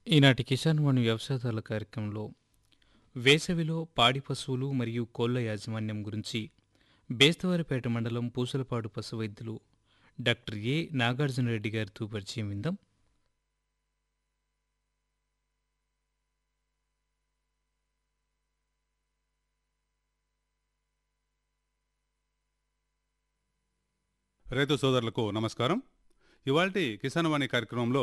ఈనాటి కిసాన్ వాణి వ్యవసాయదారుల కార్యక్రమంలో వేసవిలో పాడి పశువులు మరియు కోళ్ల యాజమాన్యం గురించి బేస్తవారిపేట మండలం పూసలపాడు పశు వైద్యులు డాక్టర్ ఏ నాగార్జున రెడ్డి గారితో పరిచయం విందాం రైతు సోదరులకు నమస్కారం ఇవాల్టి కిసాన్ వాణి కార్యక్రమంలో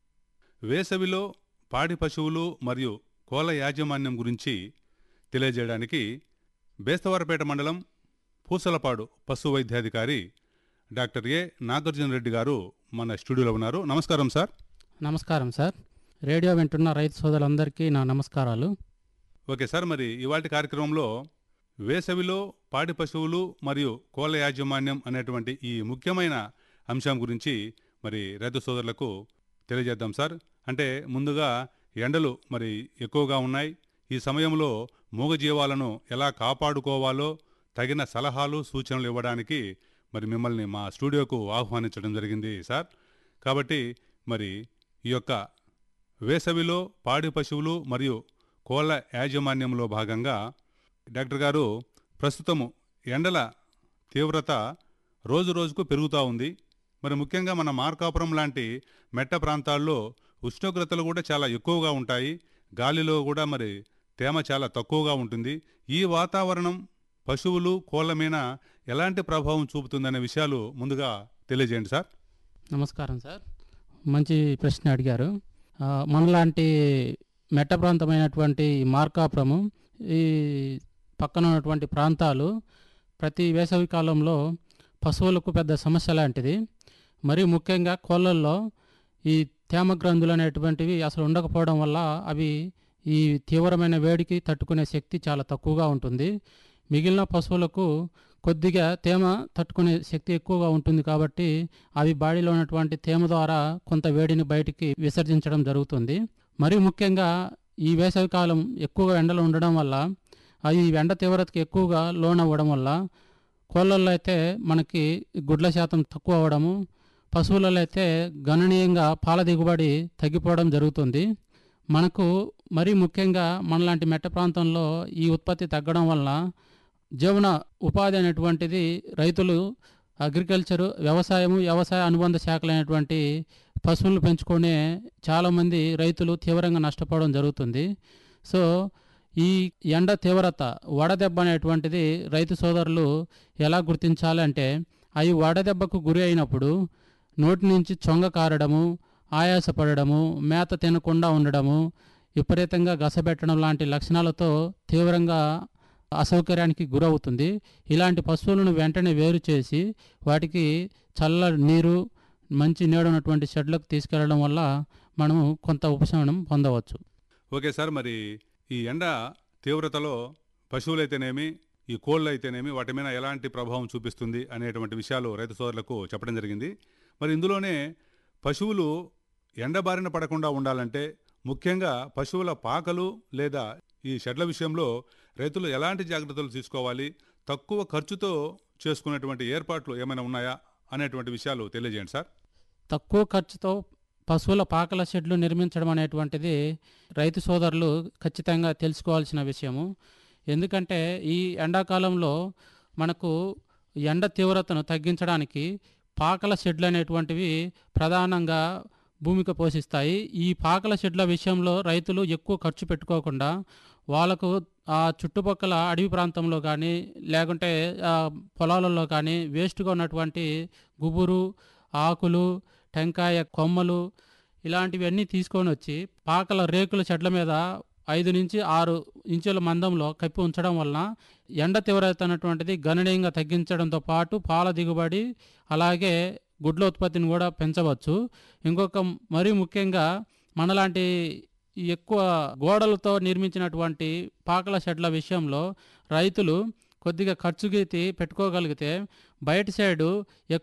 వేసవిలో పాడి పశువులు మరియు కోళ్ళ యాజమాన్యం గురించి తెలియజేయడానికి బేస్తవారపేట మండలం పూసలపాడు పశు వైద్యాధికారి డాక్టర్ ఏ నాగార్జున రెడ్డి గారు మన స్టూడియోలో ఉన్నారు నమస్కారం సార్ నమస్కారం సార్ రేడియో వింటున్న రైతు సోదరులందరికీ నా నమస్కారాలు ఓకే సార్ మరి ఇవాల్టి కార్యక్రమంలో వేసవిలో పాడి పశువులు మరియు కోళ్ళ యాజమాన్యం అనేటువంటి ఈ ముఖ్యమైన అంశం గురించి మరి రైతు సోదరులకు తెలియజేద్దాం సార్ అంటే ముందుగా ఎండలు మరి ఎక్కువగా ఉన్నాయి ఈ సమయంలో మూగజీవాలను ఎలా కాపాడుకోవాలో తగిన సలహాలు సూచనలు ఇవ్వడానికి మరి మిమ్మల్ని మా స్టూడియోకు ఆహ్వానించడం జరిగింది సార్ కాబట్టి మరి ఈ యొక్క వేసవిలో పాడి పశువులు మరియు కోళ్ళ యాజమాన్యంలో భాగంగా డాక్టర్ గారు ప్రస్తుతము ఎండల తీవ్రత రోజు రోజుకు పెరుగుతూ ఉంది మరి ముఖ్యంగా మన మార్కాపురం లాంటి మెట్ట ప్రాంతాల్లో ఉష్ణోగ్రతలు కూడా చాలా ఎక్కువగా ఉంటాయి గాలిలో కూడా మరి తేమ చాలా తక్కువగా ఉంటుంది ఈ వాతావరణం పశువులు కోళ్ళ మీద ఎలాంటి ప్రభావం చూపుతుందనే విషయాలు ముందుగా తెలియజేయండి సార్ నమస్కారం సార్ మంచి ప్రశ్న అడిగారు ఆ, మనలాంటి మెట్ట ప్రాంతమైనటువంటి ఈ మార్కాపురము ఈ పక్కన ఉన్నటువంటి ప్రాంతాలు ప్రతి వేసవి కాలంలో పశువులకు పెద్ద సమస్య లాంటిది మరి ముఖ్యంగా కోళ్ళల్లో ఈ తేమ గ్రంథులు అనేటువంటివి అసలు ఉండకపోవడం వల్ల అవి ఈ తీవ్రమైన వేడికి తట్టుకునే శక్తి చాలా తక్కువగా ఉంటుంది మిగిలిన పశువులకు కొద్దిగా తేమ తట్టుకునే శక్తి ఎక్కువగా ఉంటుంది కాబట్టి అవి బాడీలో ఉన్నటువంటి తేమ ద్వారా కొంత వేడిని బయటికి విసర్జించడం జరుగుతుంది మరి ముఖ్యంగా ఈ వేసవికాలం ఎక్కువగా ఎండలు ఉండడం వల్ల అవి ఎండ తీవ్రతకి ఎక్కువగా లోనవ్వడం వల్ల కోళ్ళల్లో అయితే మనకి గుడ్ల శాతం తక్కువ అవ్వడము పశువులలో అయితే గణనీయంగా పాల దిగుబడి తగ్గిపోవడం జరుగుతుంది మనకు మరీ ముఖ్యంగా మనలాంటి మెట్ట ప్రాంతంలో ఈ ఉత్పత్తి తగ్గడం వల్ల జీవన ఉపాధి అనేటువంటిది రైతులు అగ్రికల్చరు వ్యవసాయము వ్యవసాయ అనుబంధ శాఖలైనటువంటి పశువులను పెంచుకునే చాలామంది రైతులు తీవ్రంగా నష్టపోవడం జరుగుతుంది సో ఈ ఎండ తీవ్రత వడదెబ్బ అనేటువంటిది రైతు సోదరులు ఎలా గుర్తించాలి అంటే అవి వడదెబ్బకు గురి అయినప్పుడు నోటి నుంచి చొంగ కారడము ఆయాసపడము మేత తినకుండా ఉండడము విపరీతంగా గసబెట్టడం లాంటి లక్షణాలతో తీవ్రంగా అసౌకర్యానికి గురవుతుంది ఇలాంటి పశువులను వెంటనే వేరు చేసి వాటికి చల్ల నీరు మంచి నీడ ఉన్నటువంటి షెడ్లకు తీసుకెళ్లడం వల్ల మనము కొంత ఉపశమనం పొందవచ్చు ఓకే సార్ మరి ఈ ఎండ తీవ్రతలో పశువులైతేనేమి ఈ కోళ్ళు అయితేనేమి వాటి మీద ఎలాంటి ప్రభావం చూపిస్తుంది అనేటువంటి విషయాలు రైతు సోదరులకు చెప్పడం జరిగింది మరి ఇందులోనే పశువులు ఎండ బారిన పడకుండా ఉండాలంటే ముఖ్యంగా పశువుల పాకలు లేదా ఈ షెడ్ల విషయంలో రైతులు ఎలాంటి జాగ్రత్తలు తీసుకోవాలి తక్కువ ఖర్చుతో చేసుకునేటువంటి ఏర్పాట్లు ఏమైనా ఉన్నాయా అనేటువంటి విషయాలు తెలియజేయండి సార్ తక్కువ ఖర్చుతో పశువుల పాకల షెడ్లు నిర్మించడం అనేటువంటిది రైతు సోదరులు ఖచ్చితంగా తెలుసుకోవాల్సిన విషయము ఎందుకంటే ఈ ఎండాకాలంలో మనకు ఎండ తీవ్రతను తగ్గించడానికి పాకల షెడ్లు అనేటువంటివి ప్రధానంగా భూమిక పోషిస్తాయి ఈ పాకల షెడ్ల విషయంలో రైతులు ఎక్కువ ఖర్చు పెట్టుకోకుండా వాళ్ళకు ఆ చుట్టుపక్కల అడవి ప్రాంతంలో కానీ లేకుంటే ఆ, పొలాలలో కానీ వేస్ట్గా ఉన్నటువంటి గుబురు ఆకులు టెంకాయ కొమ్మలు ఇలాంటివన్నీ తీసుకొని వచ్చి పాకల రేకుల చెట్ల మీద ఐదు నుంచి ఆరు ఇంచుల మందంలో కప్పి ఉంచడం వలన ఎండ తీవ్రత అనేటువంటిది గణనీయంగా తగ్గించడంతో పాటు పాల దిగుబడి అలాగే గుడ్ల ఉత్పత్తిని కూడా పెంచవచ్చు ఇంకొక మరీ ముఖ్యంగా మనలాంటి ఈ ఎక్కువ గోడలతో నిర్మించినటువంటి పాకల షెడ్ల విషయంలో రైతులు కొద్దిగా ఖర్చు గీతి పెట్టుకోగలిగితే బయట సైడు